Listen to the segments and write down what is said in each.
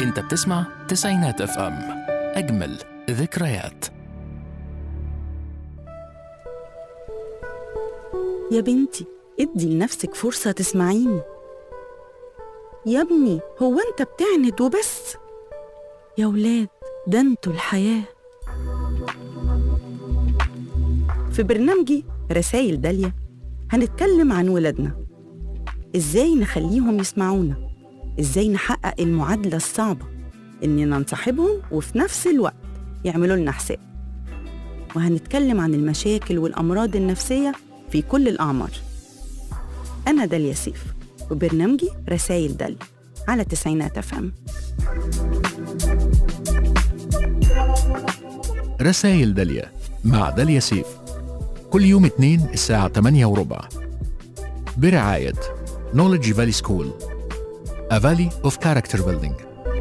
انت بتسمع تسعينات اف ام اجمل ذكريات يا بنتي ادي لنفسك فرصة تسمعيني يا ابني هو انت بتعند وبس يا ولاد ده انتوا الحياة في برنامجي رسايل داليا هنتكلم عن ولادنا ازاي نخليهم يسمعونا ازاي نحقق المعادلة الصعبة اننا نصاحبهم وفي نفس الوقت يعملوا لنا حساب وهنتكلم عن المشاكل والأمراض النفسية في كل الأعمار أنا داليا سيف وبرنامجي رسايل داليا على تسعينات أفهم رسائل داليا مع داليا سيف كل يوم اثنين الساعة 8 وربع برعاية Knowledge Valley School A Valley of Character Building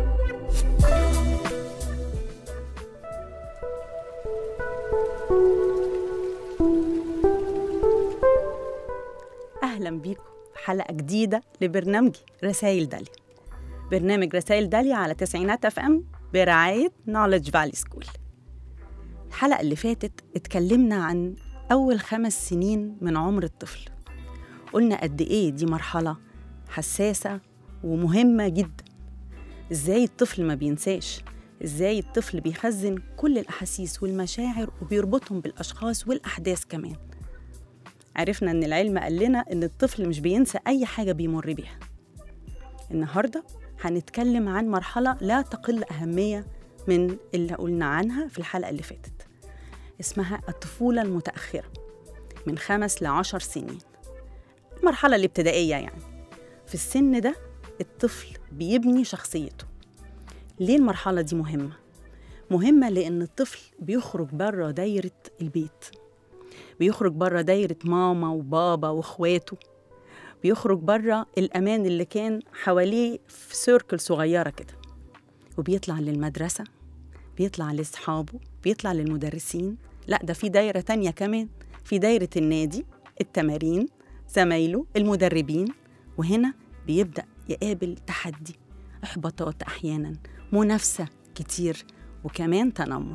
أهلا بيكم في حلقة جديدة لبرنامجي رسايل داليا برنامج رسايل داليا على تسعينات أف أم برعاية نولج فالي سكول الحلقة اللي فاتت اتكلمنا عن أول خمس سنين من عمر الطفل قلنا قد إيه دي مرحلة حساسة ومهمة جدا إزاي الطفل ما بينساش إزاي الطفل بيخزن كل الأحاسيس والمشاعر وبيربطهم بالأشخاص والأحداث كمان عرفنا إن العلم قال لنا إن الطفل مش بينسى أي حاجة بيمر بيها النهاردة هنتكلم عن مرحلة لا تقل أهمية من اللي قلنا عنها في الحلقة اللي فاتت اسمها الطفولة المتأخرة من خمس لعشر سنين المرحلة الابتدائية يعني في السن ده الطفل بيبني شخصيته ليه المرحلة دي مهمة؟ مهمة لأن الطفل بيخرج بره دايرة البيت بيخرج بره دايرة ماما وبابا واخواته بيخرج بره الأمان اللي كان حواليه في سيركل صغيرة كده وبيطلع للمدرسة بيطلع لأصحابه بيطلع للمدرسين لا ده في دايرة تانية كمان في دايرة النادي التمارين زمايله المدربين وهنا بيبدأ يقابل تحدي إحباطات أحيانا منافسة كتير وكمان تنمر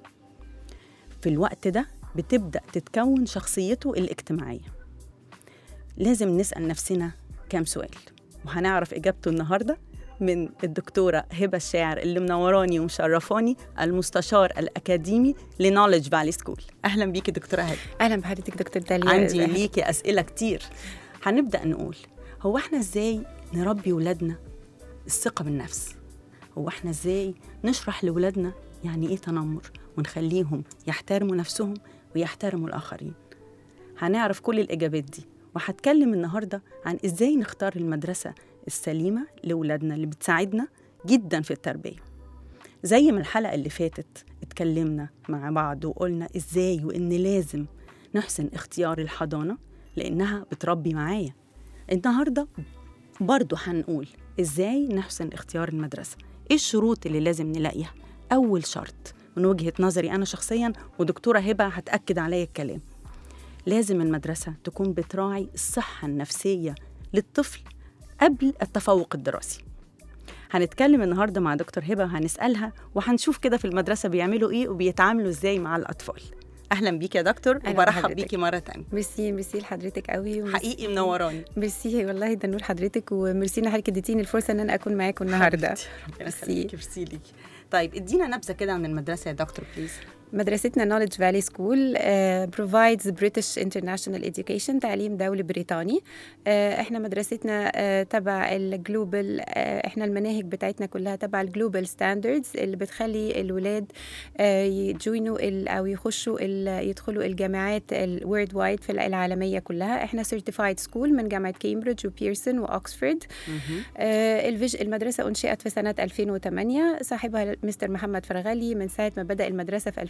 في الوقت ده بتبدأ تتكون شخصيته الاجتماعية لازم نسأل نفسنا كام سؤال وهنعرف إجابته النهاردة من الدكتورة هبة الشاعر اللي منوراني ومشرفاني المستشار الأكاديمي لنولج فالي سكول أهلا بيكي دكتورة هبة اهلا بحضرتك دكتور داليا عندي ليكي أسئلة كتير هنبدأ نقول هو احنا ازاي نربي ولادنا الثقة بالنفس هو احنا ازاي نشرح لولادنا يعني ايه تنمر ونخليهم يحترموا نفسهم ويحترموا الآخرين هنعرف كل الإجابات دي وهتكلم النهاردة عن ازاي نختار المدرسة السليمة لولادنا اللي بتساعدنا جدا في التربية زي ما الحلقة اللي فاتت اتكلمنا مع بعض وقلنا ازاي وان لازم نحسن اختيار الحضانة لانها بتربي معايا النهاردة برضو هنقول ازاي نحسن اختيار المدرسة ايه الشروط اللي لازم نلاقيها اول شرط من وجهة نظري انا شخصيا ودكتورة هبة هتأكد عليا الكلام لازم المدرسة تكون بتراعي الصحة النفسية للطفل قبل التفوق الدراسي هنتكلم النهارده مع دكتور هبه وهنسالها وهنشوف كده في المدرسه بيعملوا ايه وبيتعاملوا ازاي مع الاطفال اهلا بيكي يا دكتور أهلاً وبرحب بحضرتك. بيكي مره تانية ميرسي ميرسي لحضرتك قوي وميرسي- حقيقي منوراني ميرسي والله ده نور حضرتك وميرسي ان حضرتك اديتيني الفرصه ان انا اكون معاكم النهارده ربنا ميرسي. يخليكي ميرسي ليكي طيب ادينا نبذه كده عن المدرسه يا دكتور بليز مدرستنا نوليدج فالي سكول بروفايدز بريتش انترناشونال education تعليم دولي بريطاني آه، احنا مدرستنا آه، تبع الجلوبال احنا المناهج بتاعتنا كلها تبع الجلوبال ستاندردز اللي بتخلي الولاد آه، يجوينوا ال- او يخشوا ال- يدخلوا الجامعات الورد وايد في العالميه كلها احنا سيرتيفايد سكول من جامعه كامبريدج وبيرسون واوكسفورد آه، الفيج المدرسة أنشئت في سنة 2008 صاحبها مستر محمد فرغلي من ساعة ما بدأ المدرسة في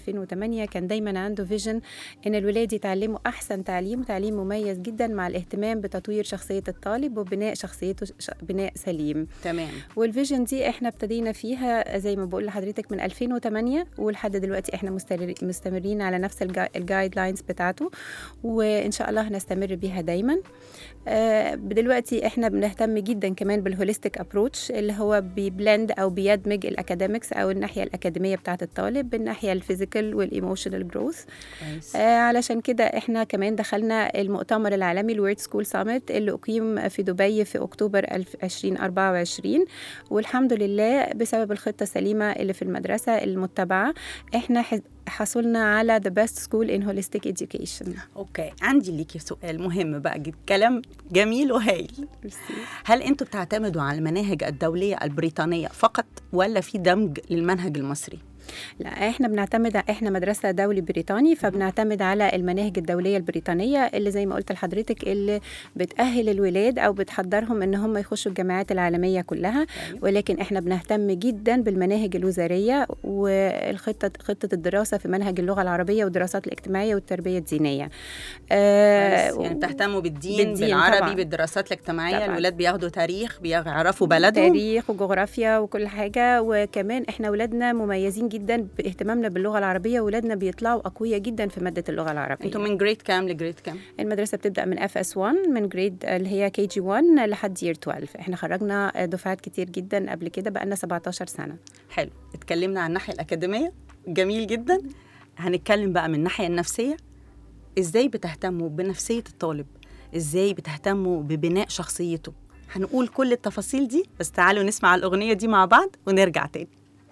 2008 كان دايما عنده فيجن ان الولاد يتعلموا احسن تعليم وتعليم مميز جدا مع الاهتمام بتطوير شخصيه الطالب وبناء شخصيته ش- بناء سليم تمام والفيجن دي احنا ابتدينا فيها زي ما بقول لحضرتك من 2008 ولحد دلوقتي احنا مستمر- مستمرين على نفس الجايد لاينز بتاعته وان شاء الله هنستمر بيها دايما آه، دلوقتي احنا بنهتم جدا كمان بالهوليستيك ابروتش اللي هو بيبلند او بيدمج الاكاديميكس او الناحيه الاكاديميه بتاعه الطالب بالناحيه الفيزيكال والايموشنال جروث كويس آه، علشان كده احنا كمان دخلنا المؤتمر العالمي الورد سكول سامت اللي اقيم في دبي في اكتوبر 2024 والحمد لله بسبب الخطه السليمه اللي في المدرسه المتبعه احنا ح- حصلنا على the best school in holistic education اوكي عندي ليكي سؤال مهم بقى جد كلام جميل وهايل هل انتوا بتعتمدوا على المناهج الدوليه البريطانيه فقط ولا في دمج للمنهج المصري لا احنا بنعتمد احنا مدرسه دولي بريطاني فبنعتمد على المناهج الدوليه البريطانيه اللي زي ما قلت لحضرتك اللي بتاهل الولاد او بتحضرهم ان هم يخشوا الجامعات العالميه كلها ولكن احنا بنهتم جدا بالمناهج الوزاريه والخطه خطه الدراسه في منهج اللغه العربيه والدراسات الاجتماعيه والتربيه الدينيه آه كويس. يعني بتهتموا بالدين, بالدين بالعربي طبعاً. بالدراسات الاجتماعيه طبعاً. الولاد بياخدوا تاريخ بيعرفوا بلدهم تاريخ وجغرافيا وكل حاجه وكمان احنا ولادنا مميزين جدا باهتمامنا باللغه العربيه ولادنا بيطلعوا اقوياء جدا في ماده اللغه العربيه انتوا من جريد كام لجريد كام المدرسة بتبدأ من اف اس 1 من جريد اللي هي كي جي 1 لحد يير 12 احنا خرجنا دفعات كتير جدا قبل كده بقى لنا 17 سنة حلو اتكلمنا عن الناحيه الاكاديميه جميل جدا هنتكلم بقى من الناحيه النفسيه ازاي بتهتموا بنفسيه الطالب ازاي بتهتموا ببناء شخصيته هنقول كل التفاصيل دي بس تعالوا نسمع الاغنيه دي مع بعض ونرجع تاني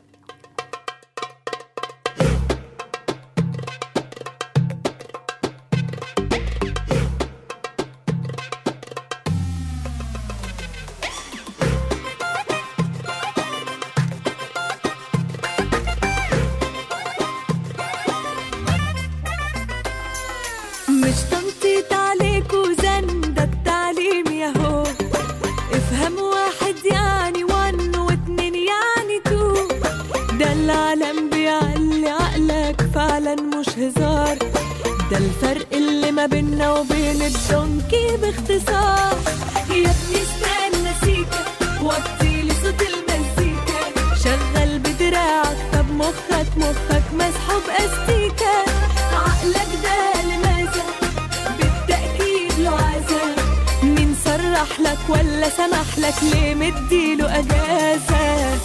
مش تنطيط عليك وزن ده التعليم ياهو افهم واحد يعني وان واتنين يعني تو ده العالم بيعلي عقلك فعلا مش هزار ده الفرق اللي ما بيننا وبين الدونكي باختصار يا ابني استنى سيكا وطيلي صوت المزيكا شغل بدراعك طب مخك مخك مسحوب استيكا عقلك ده لماذا بالتأكيد له عذاب مين صرح لك ولا سمح لك ليه مديله أجازة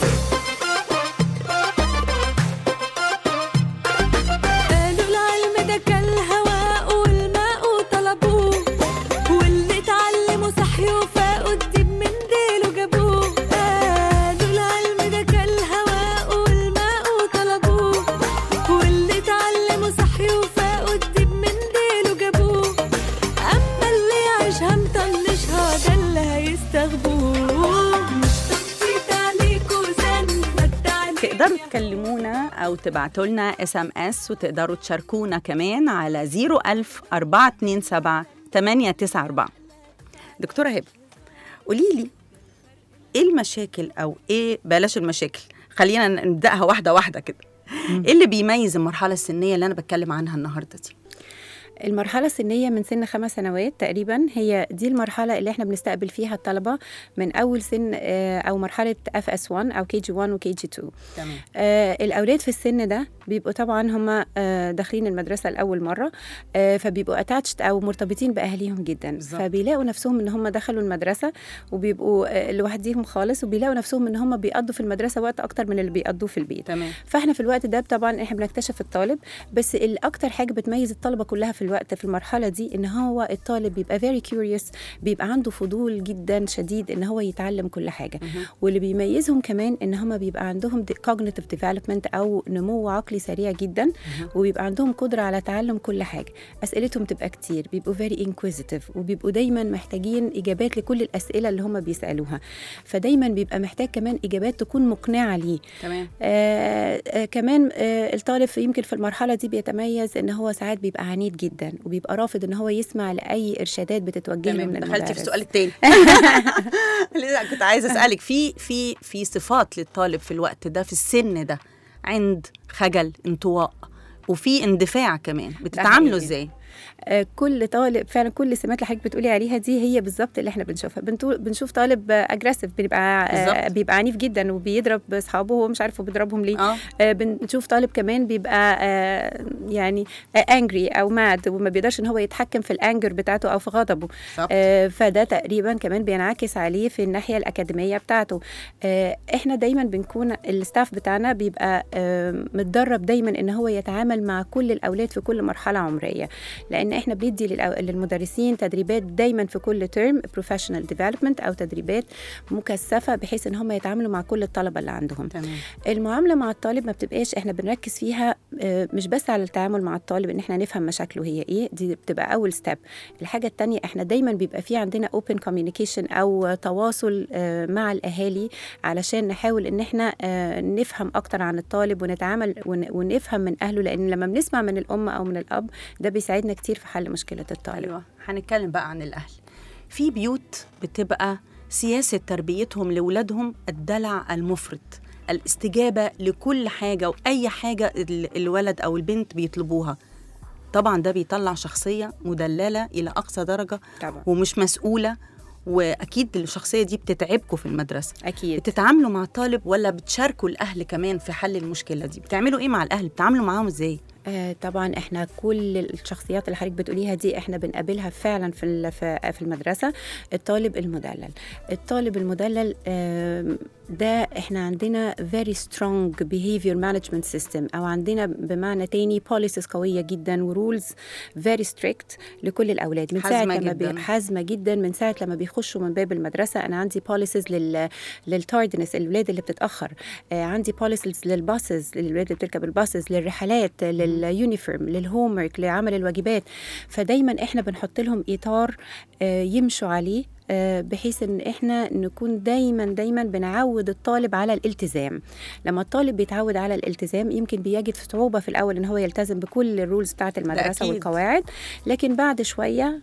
قالوا العلم ده كالهواء والماء طلبوه واللي اتعلموا صحيوا فاقوا الدب من ديله جابوه قالوا العلم ده كالهواء والماء طلبوه واللي اتعلموا صحيوا فاقوا الدب من ديله جابوه اما اللي يعيشها مطنشها ده اللي هيستغبوه مش تخطيط عليكوا زن ده التعليم تقدروا تكلمونا او تبعتوا لنا اس ام اس وتقدروا تشاركونا كمان على 01000 427 894 دكتوره هبه قولي لي ايه المشاكل او ايه بلاش المشاكل خلينا نبداها واحده واحده كده ايه اللي بيميز المرحله السنيه اللي انا بتكلم عنها النهارده دي المرحلة السنية من سن خمس سنوات تقريبا هي دي المرحلة اللي احنا بنستقبل فيها الطلبة من أول سن آه، أو مرحلة اف اس 1 أو كي جي 1 وكي جي 2 تمام آه الأولاد في السن ده بيبقوا طبعا هم آه داخلين المدرسة لأول مرة آه فبيبقوا اتاتشد أو مرتبطين بأهاليهم جدا بالظبط. فبيلاقوا نفسهم إن هم دخلوا المدرسة وبيبقوا آه لوحديهم خالص وبيلاقوا نفسهم إن هم بيقضوا في المدرسة وقت أكتر من اللي بيقضوه في البيت تمام فاحنا في الوقت ده طبعا احنا بنكتشف الطالب بس الاكتر حاجه بتميز الطلبه كلها في الوقت في المرحله دي ان هو الطالب بيبقى very curious بيبقى عنده فضول جدا شديد ان هو يتعلم كل حاجه واللي بيميزهم كمان ان هم بيبقى عندهم دي- cognitive development او نمو عقلي سريع جدا وبيبقى عندهم قدره على تعلم كل حاجه اسئلتهم تبقى كتير بيبقوا very inquisitive وبيبقوا دايما محتاجين اجابات لكل الاسئله اللي هم بيسالوها فدايما بيبقى محتاج كمان اجابات تكون مقنعه ليه تمام آه آه كمان آه الطالب في- يمكن في المرحله دي بيتميز ان هو ساعات بيبقى عنيد جدا وبيبقى رافض ان هو يسمع لاي ارشادات بتتوجه له تمام من دخلتي في المدرس. السؤال التاني لا كنت عايزه اسالك في في في صفات للطالب في الوقت ده في السن ده عند خجل انطواء وفي اندفاع كمان بتتعاملوا حقيقي. ازاي آه، كل طالب فعلا كل السمات اللي حضرتك بتقولي عليها دي هي بالظبط اللي احنا بنشوفها بنتو- بنشوف طالب اجريسيف بيبقى آه، بالظبط. بيبقى عنيف جدا وبيضرب اصحابه وهو مش عارف هو بيضربهم ليه اه آه، بنشوف طالب كمان بيبقى آه، يعني انجري او ماد وما بيقدرش ان هو يتحكم في الانجر بتاعته او في غضبه بالظبط آه، فده تقريبا كمان بينعكس عليه في الناحيه الاكاديميه بتاعته آه، احنا دايما بنكون الستاف بتاعنا بيبقى آه، متدرب دايما ان هو يتعامل مع كل الاولاد في كل مرحله عمريه لان احنا بندي للأو- للمدرسين تدريبات دايما في كل ترم بروفيشنال ديفلوبمنت او تدريبات مكثفه بحيث ان هم يتعاملوا مع كل الطلبه اللي عندهم تمام المعامله مع الطالب ما بتبقاش احنا بنركز فيها آه، مش بس على التعامل مع الطالب ان احنا نفهم مشاكله هي ايه دي بتبقى اول ستيب الحاجه الثانيه احنا دايما بيبقى في عندنا اوبن كوميونيكيشن او تواصل آه، مع الاهالي علشان نحاول ان احنا آه، نفهم اكتر عن الطالب ونتعامل ون- ونفهم من اهله لان لما بنسمع من الام او من الاب ده بيساعدنا كتير في حل مشكله الطالب ايوه هنتكلم بقى عن الاهل في بيوت بتبقى سياسه تربيتهم لاولادهم الدلع المفرط الاستجابه لكل حاجه واي حاجه ال- الولد او البنت بيطلبوها طبعا ده بيطلع شخصيه مدلله الى اقصى درجه طبعا ومش مسؤوله واكيد الشخصيه دي بتتعبكم في المدرسه اكيد بتتعاملوا مع الطالب ولا بتشاركوا الاهل كمان في حل المشكله دي بتعملوا ايه مع الاهل بتتعاملوا معاهم ازاي آه طبعا احنا كل الشخصيات اللي حضرتك بتقوليها دي احنا بنقابلها فعلا في ال- في في المدرسه الطالب المدلل الطالب المدلل آم، ده احنا عندنا very strong behavior management system او عندنا بمعنى تاني policies قويه جدا ورولز very strict لكل الاولاد من ساعه حازمة لما جداً. بي- حازمه جدا من ساعه لما بيخشوا من باب المدرسه انا عندي policies لل للتاردنس الولاد اللي بتتاخر آه عندي policies للباسز للولاد اللي بتركب الباسز للرحلات لليونيفورم للهوم ورك لعمل الواجبات فدايما احنا بنحط لهم اطار آه يمشوا عليه آه، بحيث ان احنا نكون دايما دايما بنعود الطالب على الالتزام لما الطالب بيتعود على الالتزام يمكن بيجد صعوبه في الاول ان هو يلتزم بكل الرولز بتاعه المدرسه أكيد. والقواعد لكن بعد شويه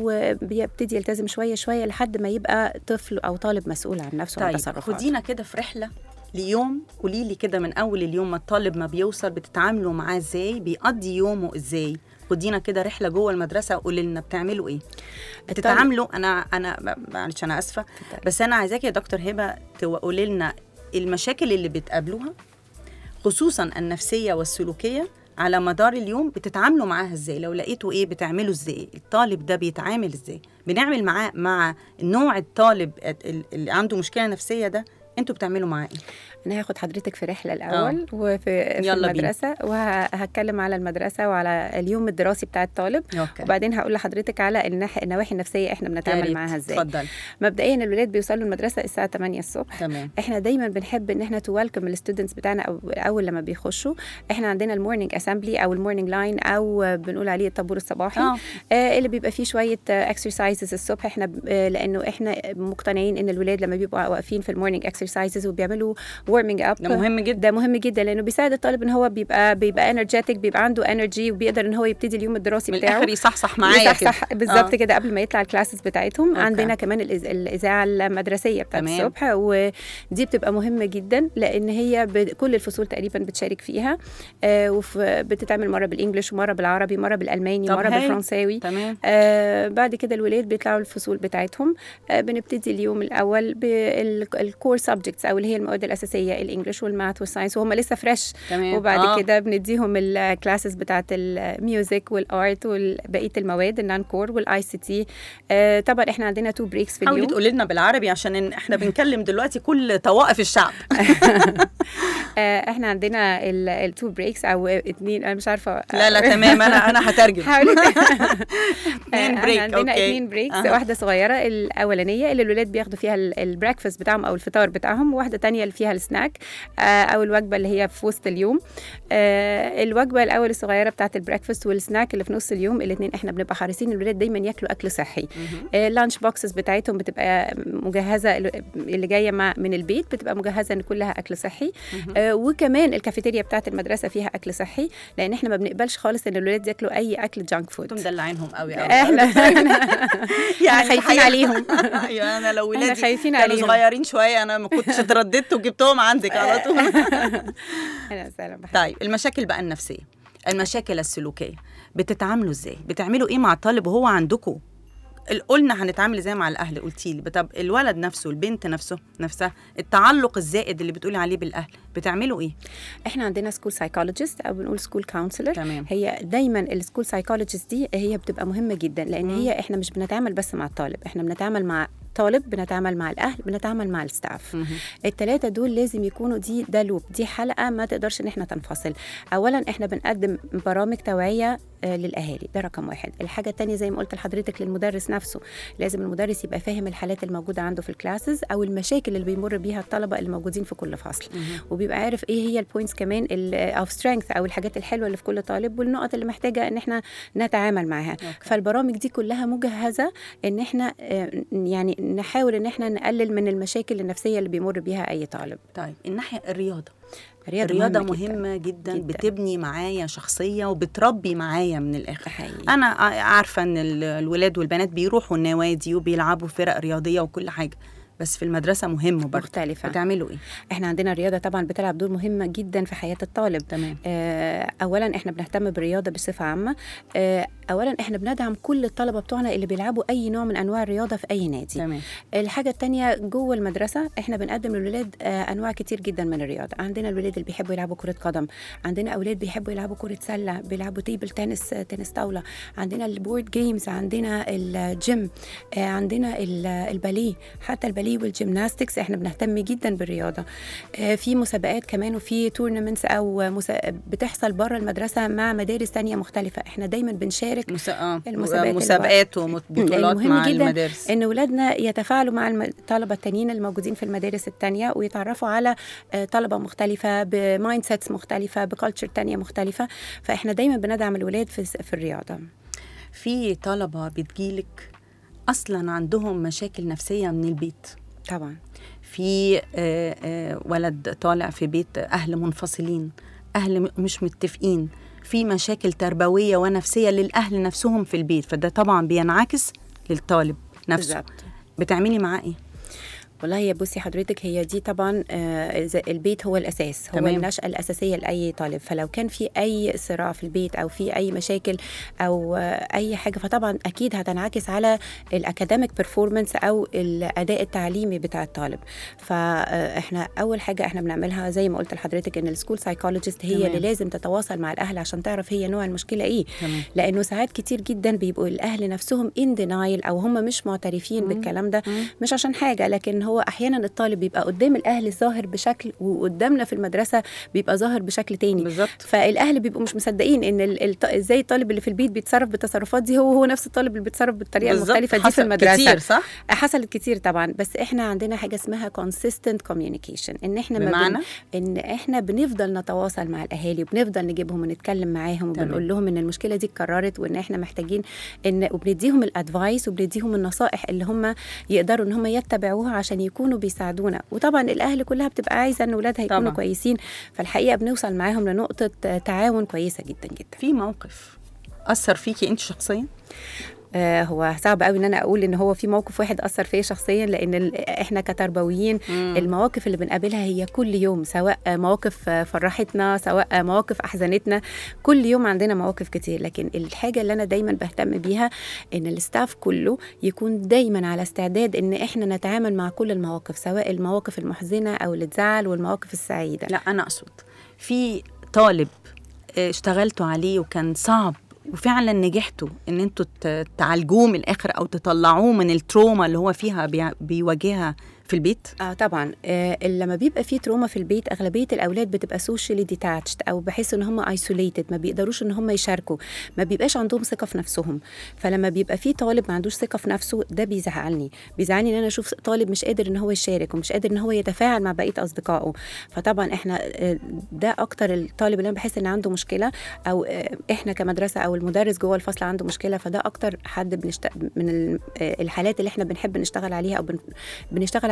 وبيبتدي يلتزم شويه شويه لحد ما يبقى طفل او طالب مسؤول عن نفسه وعن طيب تصرفاته خدينا كده في رحله ليوم قولي لي كده من اول اليوم ما الطالب ما بيوصل بتتعاملوا معاه ازاي بيقضي يومه ازاي خدينا كده رحله جوه المدرسه وقولي لنا بتعملوا ايه بتتعاملوا انا انا معلش انا اسفه بس انا عايزاكي يا دكتور هبه تقولي لنا المشاكل اللي بتقابلوها خصوصا النفسيه والسلوكيه على مدار اليوم بتتعاملوا معاها ازاي لو لقيتوا ايه بتعملوا ازاي الطالب ده بيتعامل ازاي بنعمل معاه مع نوع الطالب ال- اللي عنده مشكله نفسيه ده انتوا بتعملوا معاه ايه انا هاخد حضرتك في رحله الاول وفي في يلا بينا. المدرسه وهتكلم على المدرسه وعلى اليوم الدراسي بتاع الطالب اوكي وبعدين هقول لحضرتك على الناح- النواحي النفسيه احنا يا بنتعامل ريت. معاها ازاي اتفضل مبدئيا الولاد بيوصلوا المدرسه الساعه 8 الصبح تمام احنا دايما بنحب ان احنا تويلكم الستودنتس بتاعنا أو اول لما بيخشوا احنا عندنا المورنينج اسامبلي او المورنينج لاين او بنقول عليه الطابور الصباحي اه آه اللي بيبقى فيه شويه اكسرسايزز الصبح احنا ب- آه لانه احنا مقتنعين ان الولاد لما بيبقوا واقفين في المورنينج اكسرسايزز وبيعملوا وارمنج اب ده مهم جدا ده مهم جدا لانه بيساعد الطالب ان هو بيبقى بيبقى انرجيتك بيبقى عنده انرجي وبيقدر ان هو يبتدي اليوم الدراسي من بتاعه الاخر يصحصح معايا كده صح بالظبط آه. كده قبل ما يطلع الكلاسز بتاعتهم أوكي. عندنا كمان الإز... الاذاعه المدرسيه بتاعت تمام. الصبح ودي بتبقى مهمه جدا لان هي ب... كل الفصول تقريبا بتشارك فيها آه وف... بتتعمل مره بالانجلش ومره بالعربي مره بالالماني طب مره هايل. بالفرنساوي تمام آه بعد كده الولاد بيطلعوا الفصول بتاعتهم آه بنبتدي اليوم الاول بالكور سبجكتس او اللي هي المواد الاساسيه الانجليش والماث والساينس وهم لسه فريش تمام وبعد آه. آه. كده بنديهم الكلاسز بتاعت الميوزك والارت وبقيه المواد النان كور والاي سي تي طبعا احنا عندنا تو بريكس في حاولي اليوم تقولي لنا بالعربي عشان إن احنا بنكلم دلوقتي كل طوائف الشعب آه احنا عندنا التو بريكس او اتنين انا مش عارفه لا لا تمام انا انا هترجم حاولي اتنين بريك عندنا اوكي اتنين بريكس أها. واحده صغيره الاولانيه اللي الولاد بياخدوا فيها البريكفاست بتاعهم او الفطار بتاعهم وواحده تانية اللي فيها السناك آه او الوجبه اللي هي في وسط اليوم آه الوجبه الاول الصغيره بتاعت البريكفاست والسناك اللي في نص اليوم الاثنين احنا بنبقى حريصين الولاد دايما ياكلوا اكل صحي مهم. اللانش بوكسز بتاعتهم بتبقى مجهزه اللي جايه مع من البيت بتبقى مجهزه ان كلها اكل صحي مهم. آه وكمان الكافيتيريا بتاعت المدرسه فيها اكل صحي لان احنا ما بنقبلش خالص ان الولاد ياكلوا اي اكل جانك فود انتوا مدلعينهم قوي قوي احنا يعني خايفين الحقيقة- عليهم. ايوه انا لو احنا ولادي خايفين كانوا عليهم صغيرين شويه انا ما كنتش اترددت وجبتهم عندك على طول اهلا وسهلا بحضرتك طيب المشاكل بقى النفسيه المشاكل السلوكيه بتتعاملوا ازاي بتعملوا ايه مع الطالب وهو عندكم قلنا هنتعامل ازاي مع الاهل قلتي لي طب الولد نفسه البنت نفسه نفسها التعلق الزائد اللي بتقولي عليه بالاهل بتعملوا ايه احنا عندنا سكول سايكولوجيست او بنقول سكول كونسلر تمام. هي دايما السكول سايكولوجيست دي هي بتبقى مهمه جدا لان مم. هي احنا مش بنتعامل بس مع الطالب احنا بنتعامل مع طالب بنتعامل مع الاهل بنتعامل مع الستاف مهم. التلاتة دول لازم يكونوا دي ده لوب دي حلقة ما تقدرش ان احنا تنفصل اولا احنا بنقدم برامج توعية آه، للاهالي ده رقم واحد الحاجة التانية زي ما قلت لحضرتك للمدرس نفسه لازم المدرس يبقى فاهم الحالات الموجودة عنده في الكلاسز او المشاكل اللي بيمر بيها الطلبة الموجودين في كل فصل مهم. وبيبقى عارف ايه هي البوينتس كمان اوف سترينث او الحاجات الحلوه اللي في كل طالب والنقط اللي محتاجه ان احنا نتعامل معاها أوكي. فالبرامج دي كلها مجهزه ان احنا آه، يعني نحاول ان احنا نقلل من المشاكل النفسيه اللي بيمر بيها اي طالب طيب الناحيه الرياضه الرياضه, الرياضه مهمة جداً. مهمه جدا, جداً. بتبني معايا شخصيه وبتربي معايا من الاخر حقيقي. انا ع- عارفه ان ال- الولاد والبنات بيروحوا النوادي وبيلعبوا فرق رياضيه وكل حاجه بس في المدرسه مهم برضه مختلفه بتعملوا ايه احنا عندنا الرياضه طبعا بتلعب دور مهم جدا في حياه الطالب تمام آه، اولا احنا بنهتم بالرياضه بصفه عامه آه، اولا احنا بندعم كل الطلبه بتوعنا اللي بيلعبوا اي نوع من انواع الرياضه في اي نادي تمام الحاجة التانية جوه المدرسة احنا بنقدم للولاد آه، انواع كتير جدا من الرياضة عندنا الولاد اللي بيحبوا يلعبوا كرة قدم عندنا اولاد بيحبوا يلعبوا كرة سلة بيلعبوا تيبل تنس آه، تنس طاولة عندنا البورد جيمز عندنا الجيم آه، عندنا ال- الباليه حتى الباليه والجيمناستكس احنا بنهتم جدا بالرياضة آه، في مسابقات كمان وفي تورنمنتس او مسا... بتحصل بره المدرسة مع مدارس تانية مختلفة احنا دايما بنشارك مسا... آه. المسابقات اللي مسابقات لأن وبطولات مهم مع جداً المدارس ان ولادنا يتفاعلوا مع الم- الطلبه التانيين الموجودين في المدارس التانية ويتعرفوا على آه، طلبه مختلفه بمايند سيتس مختلفه بكالتشر تانية مختلفه فاحنا دايما بندعم الولاد في في الرياضه في طلبه بتجيلك اصلا عندهم مشاكل نفسيه من البيت طبعا في آه، آه، ولد طالع في بيت اهل منفصلين اهل م- مش متفقين في مشاكل تربويه ونفسيه للاهل نفسهم في البيت فده طبعا بينعكس للطالب نفسه بالظبط بتعملي معاه ايه والله يا بصي حضرتك هي دي طبعا آه، زي- البيت هو الاساس هو تمام. النشأة الاساسيه لاي طالب فلو كان في اي صراع في البيت او في اي مشاكل او آه، اي حاجه فطبعا اكيد هتنعكس على الاكاديميك بيرفورمانس او الاداء التعليمي بتاع الطالب فاحنا اول حاجه احنا بنعملها زي ما قلت لحضرتك ان السكول سايكولوجيست هي تمام. اللي لازم تتواصل مع الاهل عشان تعرف هي نوع المشكله ايه تمام لانه ساعات كتير جدا بيبقوا الاهل نفسهم ان دينايل او هم مش معترفين بالكلام ده مم. مش عشان حاجه لكن هو احيانا الطالب بيبقى قدام الاهل ظاهر بشكل وقدامنا في المدرسه بيبقى ظاهر بشكل تاني بالظبط فالاهل بيبقوا مش مصدقين ان ال- الط- ازاي الطالب اللي في البيت بيتصرف بالتصرفات دي هو هو نفس الطالب اللي بيتصرف بالطريقه بالظبط. المختلفه دي في حصل المدرسه كتير صح حصلت كتير طبعا بس احنا عندنا حاجه اسمها consistent communication ان احنا ما بمعنى بن... ان احنا بنفضل نتواصل مع الاهالي وبنفضل نجيبهم ونتكلم معاهم تمام. وبنقول لهم ان المشكله دي اتكررت وان احنا محتاجين ان وبنديهم الادفايس وبنديهم النصائح اللي هم يقدروا ان هم يتبعوها عشان يكونوا بيساعدونا وطبعا الاهل كلها بتبقى عايزه ان اولادها يكونوا طبعاً. كويسين فالحقيقه بنوصل معاهم لنقطه تعاون كويسه جدا جدا في موقف اثر فيكي انت شخصيا آه هو صعب قوي ان انا اقول ان هو في موقف واحد اثر فيا شخصيا لان ال- احنا كتربويين مم. المواقف اللي بنقابلها هي كل يوم سواء مواقف فرحتنا سواء مواقف احزنتنا كل يوم عندنا مواقف كتير لكن الحاجه اللي انا دايما بهتم بيها ان الستاف كله يكون دايما على استعداد ان احنا نتعامل مع كل المواقف سواء المواقف المحزنه او اللي تزعل والمواقف السعيده لا انا اقصد في طالب آه، اشتغلتوا عليه وكان صعب وفعلا نجحتوا ان انتوا ت- تعالجوه من الاخر او تطلعوه من التروما اللي هو فيها بي- بيواجهها في البيت اه طبعا آه لما بيبقى في تروما في البيت اغلبيه الاولاد بتبقى سوشيالي ديتاتشد او بحس ان هم ايسوليتد ما بيقدروش ان هم يشاركوا ما بيبقاش عندهم ثقه في نفسهم فلما بيبقى في طالب ما عندوش ثقه في نفسه ده بيزعلني بيزعلني ان انا اشوف طالب مش قادر ان هو يشارك ومش قادر ان هو يتفاعل مع بقيه اصدقائه فطبعا احنا آه، ده اكتر الطالب اللي انا بحس ان عنده مشكله او آه، احنا كمدرسه او المدرس جوه الفصل عنده مشكله فده اكتر حد بنشت... من ال- آه، الحالات اللي احنا بنحب نشتغل عليها او بن... بنشتغل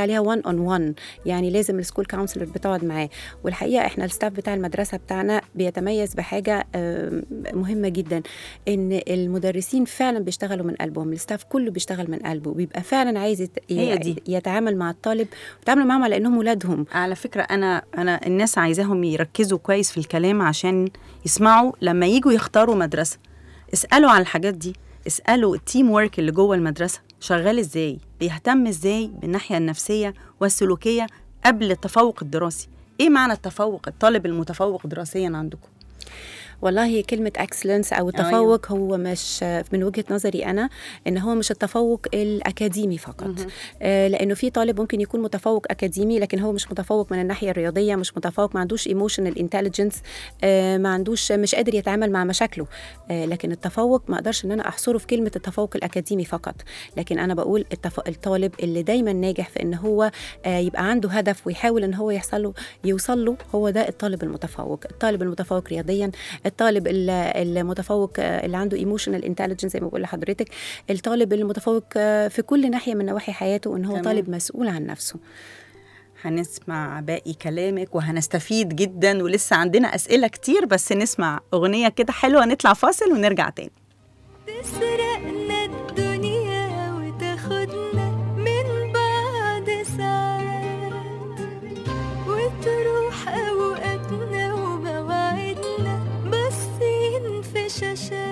عليها 1 اون 1 يعني لازم السكول كونسلور بتقعد معاه والحقيقه احنا الستاف بتاع المدرسه بتاعنا بيتميز بحاجه آم، مهمه جدا ان المدرسين فعلا بيشتغلوا من قلبهم الستاف كله بيشتغل من قلبه بيبقى فعلا عايز يت- هي دي. يتعامل مع الطالب ويتعامل معاهم على انهم ولادهم على فكرة أنا أنا الناس عايزاهم يركزوا كويس في الكلام عشان يسمعوا لما يجوا يختاروا مدرسة اسألوا عن الحاجات دي اسألوا التيم ورك اللي جوه المدرسة شغال ازاي بيهتم ازاي بالناحية النفسية والسلوكية قبل التفوق الدراسي ايه معنى التفوق الطالب المتفوق دراسيا عندكم والله كلمة اكسلنس أو التفوق هو مش من وجهة نظري أنا إن هو مش التفوق الأكاديمي فقط آه لأنه في طالب ممكن يكون متفوق أكاديمي لكن هو مش متفوق من الناحية الرياضية مش متفوق ما عندوش ايموشنال انتليجنس آه ما عندوش مش قادر يتعامل مع مشاكله آه لكن التفوق ما أقدرش إن أنا أحصره في كلمة التفوق الأكاديمي فقط لكن أنا بقول التف... الطالب اللي دايما ناجح في إن هو آه يبقى عنده هدف ويحاول إن هو يحصل له يوصل له هو ده الطالب المتفوق الطالب المتفوق رياضيا الطالب ال- المتفوق آه، اللي عنده ايموشنال انتليجنس زي ما بقول لحضرتك الطالب المتفوق آه، في كل ناحيه من نواحي حياته ان هو تمام. طالب مسؤول عن نفسه هنسمع باقي كلامك وهنستفيد جدا ولسه عندنا أسئلة كتير بس نسمع أغنية كده حلوة نطلع فاصل ونرجع تاني تسرقنا الدنيا وتاخدنا من بعد ساعات وتروح أوقاتنا ومواعيدنا باصين في شاشات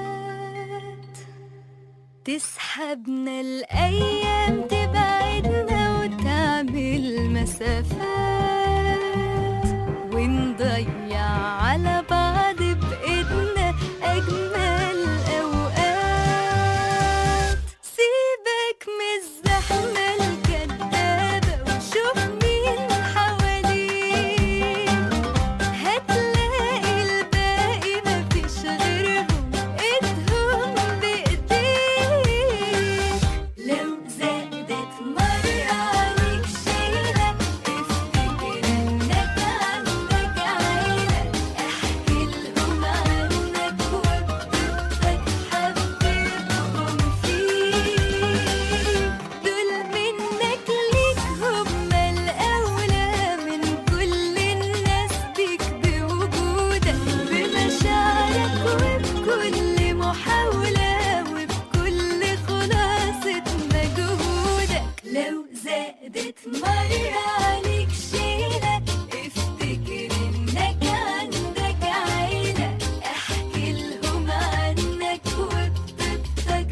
تسحبنا الأيام تبعدنا وتعمل مسافات ونضيع على بعض بإيدنا أجمل أوقات سيبك من الزحمة الكدابة وشوف مين حواليك هتلاقي الباقي مفيش غيرهم ايدهم بايديك لو زادت مرة عليك شيلة افتكر انك عندك عيلة احكي لهم عنك وبتضحك حبيبهم فيك دول منك ليك هما الأولى من كل الناس بيك بوجودك بمشاعرك وبكل محاولة وبكل خلاصة مجهودك لو زادت مرة عليك شيلة افتكر انك عندك عيلة احكي لهم عنك وبتضحك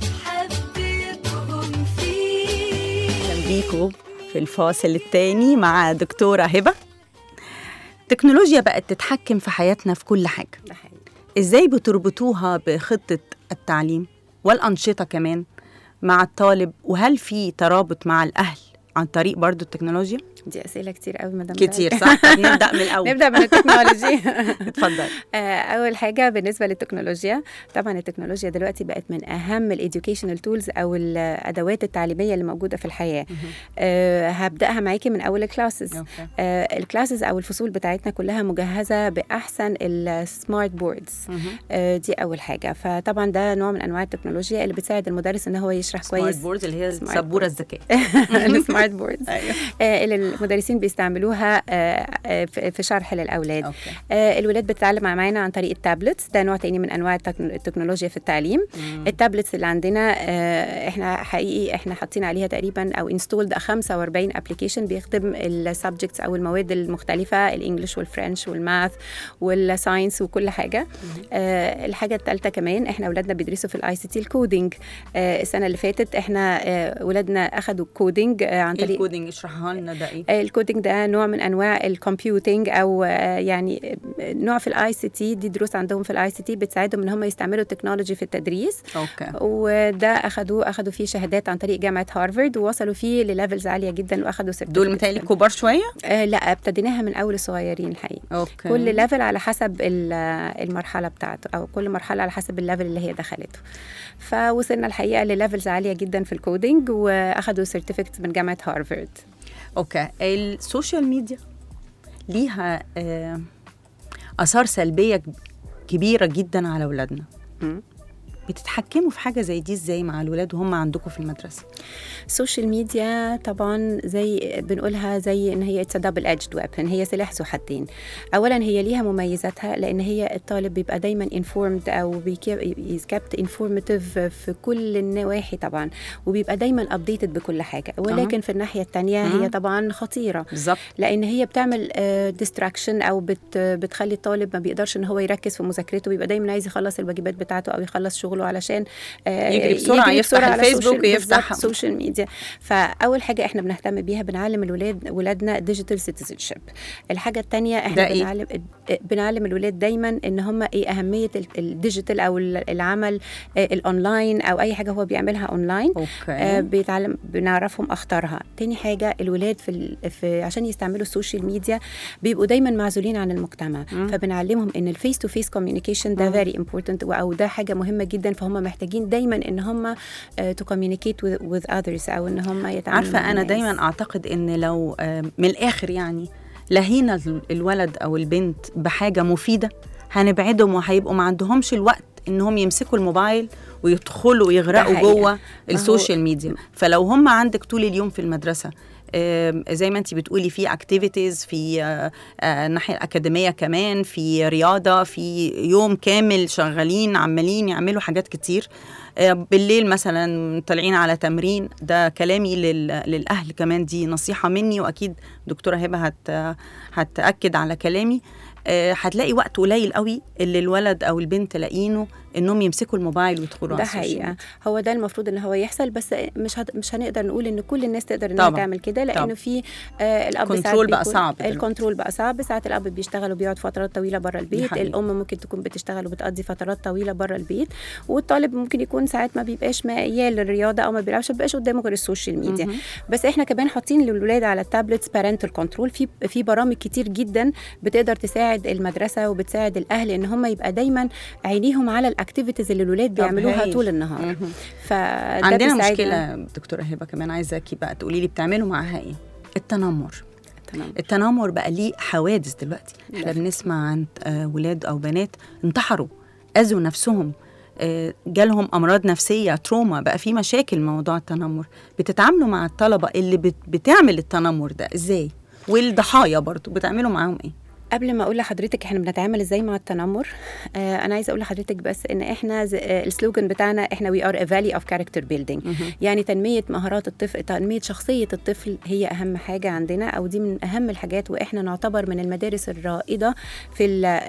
حبيبهم فيك اهلا بيكم في الفاصل التاني مع دكتوره هبه التكنولوجيا بقت تتحكم في حياتنا في كل حاجه ده حقيقي ازاي بتربطوها بخطه التعليم والانشطه كمان مع الطالب وهل في ترابط مع الاهل عن طريق برضو التكنولوجيا دي اسئله كتير قوي مدام كتير دعاء. صح طب نبدا من الاول نبدا من التكنولوجي اتفضل آه، اول حاجه بالنسبه للتكنولوجيا طبعا التكنولوجيا دلوقتي بقت من اهم الاديوكيشنال تولز او الادوات التعليميه اللي موجوده في الحياه آه، هبداها معاكي من اول الكلاسز أوكي. آه، الكلاسز او الفصول بتاعتنا كلها مجهزه باحسن السمارت بوردز آه، دي اول حاجه فطبعا ده نوع من انواع التكنولوجيا اللي بتساعد المدرس ان هو يشرح سمارت كويس بورد اللي هي Smart السبوره board. الذكيه السمارت بوردز ايوه اللي المدرسين بيستعملوها آه، آه، في في شرح للاولاد اوكي آه، الولاد بتتعلم معانا عن طريق التابلتس ده نوع تاني من انواع التكن- التكنولوجيا في التعليم التابلتس اللي عندنا آه، احنا حقيقي احنا حاطين عليها تقريبا او انستولد 45 ابلكيشن بيخدم السبجكتس او المواد المختلفه الانجليش والفرنش والماث والساينس وكل حاجه آه، الحاجه الثالثه كمان احنا اولادنا بيدرسوا في الاي سي تي الكودينج آه، السنه اللي فاتت احنا آه، ولادنا اخذوا كودينج آه، عن ايه طريق الكودينج اشرحها لنا ده ايه آه، الكودينج ده نوع من انواع الكمبيوتنج او آه، يعني آه، نوع في الاي سي تي دي دروس عندهم في الاي سي تي بتساعدهم ان هم يستعملوا التكنولوجي في التدريس اوكي وده اخذوه اخذوا فيه شهادات عن طريق جامعه هارفارد ووصلوا فيه لليفلز عاليه جدا واخذوا دول certificates. متهيألي كبار شويه آه لا ابتديناها من اول الصغيرين الحقيقه اوكي كل ليفل على حسب ال- المرحله بتاعته او كل مرحله على حسب الليفل اللي هي دخلته فوصلنا الحقيقه لليفلز عاليه جدا في الكودينج واخذوا سيرتيفيكت من جامعه هارفارد اوكي السوشيال ميديا ليها آه، اثار سلبيه ك- كبيره جدا على اولادنا مم. بتتحكموا في حاجه زي دي ازاي مع الولاد وهم عندكم في المدرسه السوشيال ميديا طبعا زي بنقولها زي ان هي اتس دبل ايدجد ويبن هي سلاح ذو حدين اولا هي ليها مميزاتها لان هي الطالب بيبقى دايما انفورمد او كابت انفورماتيف في كل النواحي طبعا وبيبقى دايما ابديتد بكل حاجه ولكن في الناحيه الثانيه أها. هي طبعا خطيره بالظبط لان هي بتعمل ديستراكشن او بت بتخلي الطالب ما بيقدرش ان هو يركز في مذاكرته بيبقى دايما عايز يخلص الواجبات بتاعته او يخلص شغله علشان آه، يجري بسرعة، يفتح على الفيسبوك السوشيال- ويفتح- بالظبط، السوشيال ميديا فاول حاجه احنا بنهتم بيها بنعلم الولاد ولادنا ديجيتال سيتيزن شيب الحاجه الثانيه ده احنا إيه؟ بنعلم بنعلم الولاد دايما ان هم ايه اهميه ال- الديجيتال او ال- العمل آه، الاونلاين او اي حاجه هو بيعملها اونلاين آه اوكي بيتعلم بنعرفهم اخطارها تاني حاجه الولاد في, ال... في عشان يستعملوا السوشيال ميديا بيبقوا دايما معزولين عن المجتمع مم. فبنعلمهم ان الفيس تو فيس كوميونيكيشن ده مم. فيري امبورتنت او ده حاجه مهمه جدا فهم محتاجين دايما ان هم تو كوميونيكيت with others او ان هم يتعاملوا عارفه مع انا الناس. دايما اعتقد ان لو آه، من الاخر يعني لهينا ال- الولد او البنت بحاجه مفيده هنبعدهم وهيبقوا ما عندهمش الوقت انهم يمسكوا الموبايل ويدخلوا ويغرقوا حقيقة. جوه هو- السوشيال ميديا فلو هم عندك طول اليوم في المدرسه آم، زي ما انت بتقولي في اكتيفيتيز في آه، آه، الناحيه الاكاديميه كمان في رياضه في يوم كامل شغالين عمالين يعملوا حاجات كتير آه، بالليل مثلا طالعين على تمرين ده كلامي لل- للاهل كمان دي نصيحه مني واكيد دكتوره هبه هت هتاكد على كلامي آه، هتلاقي وقت قليل قوي اللي الولد او البنت لاقينه انهم يمسكوا الموبايل ويدخلوا ده على السوشيال حقيقه ميديا. هو ده المفروض ان هو يحصل بس مش هت... مش هنقدر نقول ان كل الناس تقدر انها طبعاً. تعمل كده لانه طبعاً. في آه الاب ساعات الكنترول بقى بيكون- صعب دلوقتي. الكنترول بقى صعب ساعات الاب بيشتغل وبيقعد فترات طويله بره البيت حقيقة. الام ممكن تكون بتشتغل وبتقضي فترات طويله بره البيت والطالب ممكن يكون ساعات ما بيبقاش ميال للرياضه او ما بيلعبش ما بيبقاش قدامه غير السوشيال ميديا مهم. بس احنا كمان حاطين للولاد على التابلتس بارنتال كنترول في في برامج كتير جدا بتقدر تساعد المدرسه وبتساعد الاهل ان هم يبقى دايما عينيهم على الاكتيفيتيز اللي الولاد طب بيعملوها هايل. طول النهار مهم. فده عندنا بيساعدنا. مشكله دكتوره هبه كمان عايزاكي بقى تقولي لي بتعملوا معاها ايه التنمر تمام. التنمر بقى ليه حوادث دلوقتي احنا للأسف. بنسمع عن آه، ولاد او بنات انتحروا اذوا نفسهم آه، جالهم امراض نفسيه تروما بقى في مشاكل موضوع التنمر بتتعاملوا مع الطلبه اللي بت- بتعمل التنمر ده ازاي والضحايا برضو بتعملوا معاهم ايه قبل ما اقول لحضرتك احنا بنتعامل ازاي مع التنمر آه انا عايزه اقول لحضرتك بس ان احنا ز- آه السلوجان بتاعنا احنا وي ار ا فالي اوف كاركتر بيلدينج يعني تنميه مهارات الطفل تنميه شخصيه الطفل هي اهم حاجه عندنا او دي من اهم الحاجات واحنا نعتبر من المدارس الرائده في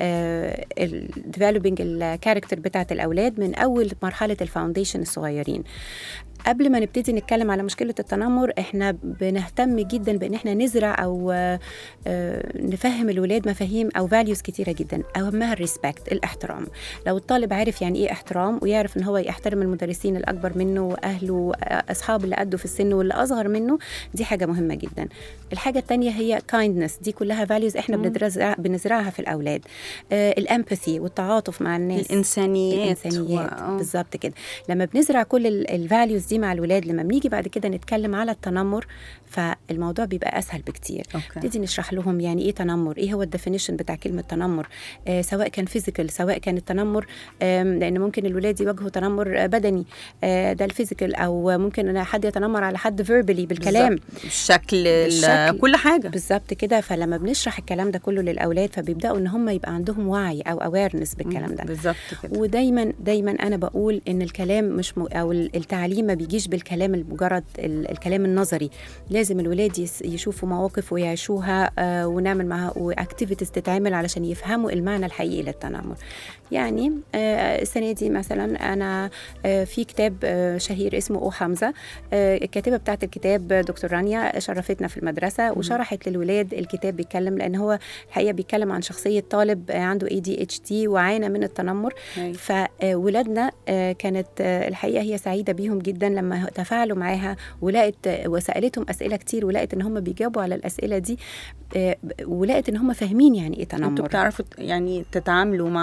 الديفلوبينج الكاركتر بتاعت الاولاد من اول مرحله الفاونديشن الصغيرين قبل ما نبتدي نتكلم على مشكله التنمر احنا بنهتم جدا بان احنا نزرع او آه، آه، نفهم الولاد مفاهيم او فاليوز كتيره جدا اهمها الريسبكت الاحترام لو الطالب عارف يعني ايه احترام ويعرف ان هو يحترم المدرسين الاكبر منه واهله آه، اصحاب اللي قده في السن واللي اصغر منه دي حاجه مهمه جدا الحاجه الثانيه هي كايندنس دي كلها فاليوز احنا بنزرع بنزرعها في الاولاد الامباثي والتعاطف مع الناس الانسانيات الانسانيات و- بالظبط كده لما بنزرع كل الفاليوز دي مع الولاد لما بنيجي بعد كده نتكلم على التنمر فالموضوع بيبقى اسهل بكتير أوكي. نبتدي نشرح لهم يعني ايه تنمر ايه هو الديفينيشن بتاع كلمه تنمر آه سواء كان فيزيكال سواء كان التنمر آم، لان ممكن الولاد يواجهوا تنمر آه، بدني آه ده الفيزيكال او ممكن إن حد يتنمر على حد فيربلي بالكلام بالظبط. الشكل ال- بالشكل. كل حاجه بالظبط كده فلما بنشرح الكلام ده كله للاولاد فبيبداوا ان هم يبقى عندهم وعي او اويرنس بالكلام ده بالظبط كده ودايما دايما انا بقول ان الكلام مش م... او التعليم ما بيجيش بالكلام المجرد ال... الكلام النظري لازم الولاد يس... يشوفوا مواقف ويعيشوها آه ونعمل معاها واكتيفيتيز تتعمل علشان يفهموا المعنى الحقيقي للتنمر يعني آه السنه دي مثلا انا آه في كتاب آه شهير اسمه او حمزه آه الكاتبه بتاعت الكتاب دكتور رانيا شرفتنا في في المدرسه وشرحت للولاد الكتاب بيتكلم لان هو الحقيقه بيتكلم عن شخصيه طالب آه، عنده اي دي اتش دي وعانى من التنمر أيوة. فولادنا كانت آه، الحقيقه هي سعيده بيهم جدا لما تفاعلوا معاها ولقت آه، وسالتهم اسئله كتير ولقت ان هم بيجاوبوا على الاسئله دي آه، ولقت ان هم فاهمين يعني ايه انتوا تنمر بتعرفوا ت- يعني تتعاملوا مع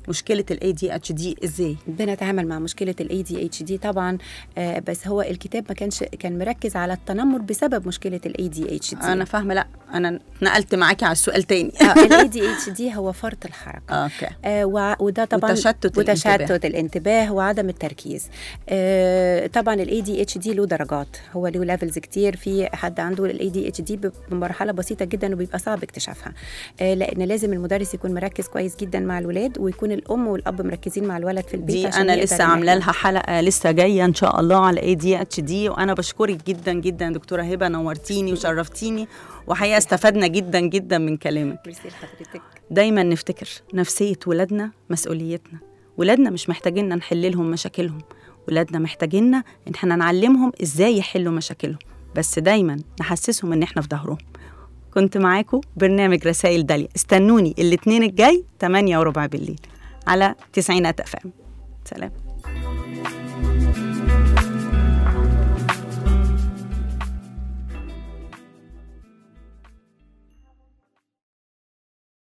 مشكله الاي دي اتش دي ازاي بنتعامل مع مشكله الاي دي اتش دي طبعا آه، بس هو الكتاب ما كانش كان مركز على التنمر بسبب مشكله الاي دي اتش دي انا فاهمه لا انا نقلت معاكي على السؤال تاني الاي دي اتش دي هو فرط الحركه اوكي آه وع- وده طبعا وتشتت الانتباه. وتشتت الانتباه وعدم التركيز آه طبعا الاي دي اتش دي له درجات هو له ليفلز كتير في حد عنده الاي دي اتش دي بمرحله بسيطه جدا وبيبقى صعب اكتشافها آه لان لازم المدرس يكون مركز كويس جدا مع الولاد ويكون الام والاب مركزين مع الولد في البيت دي عشان انا يقدر لسه إن عامله إحنا- لها حلقه لسه جايه ان شاء الله على اي دي اتش دي وانا بشكرك جدا جدا دكتوره هبه نورتيني وشرفتيني وحقيقه استفدنا جدا جدا من كلامك ميرسي لحضرتك دايما نفتكر نفسيه ولادنا مسؤوليتنا ولادنا مش محتاجيننا نحل لهم مشاكلهم ولادنا محتاجيننا ان احنا نعلمهم ازاي يحلوا مشاكلهم بس دايما نحسسهم ان احنا في ظهرهم كنت معاكم برنامج رسائل داليا استنوني الاثنين الجاي 8 وربع بالليل على تسعينات اف ام سلام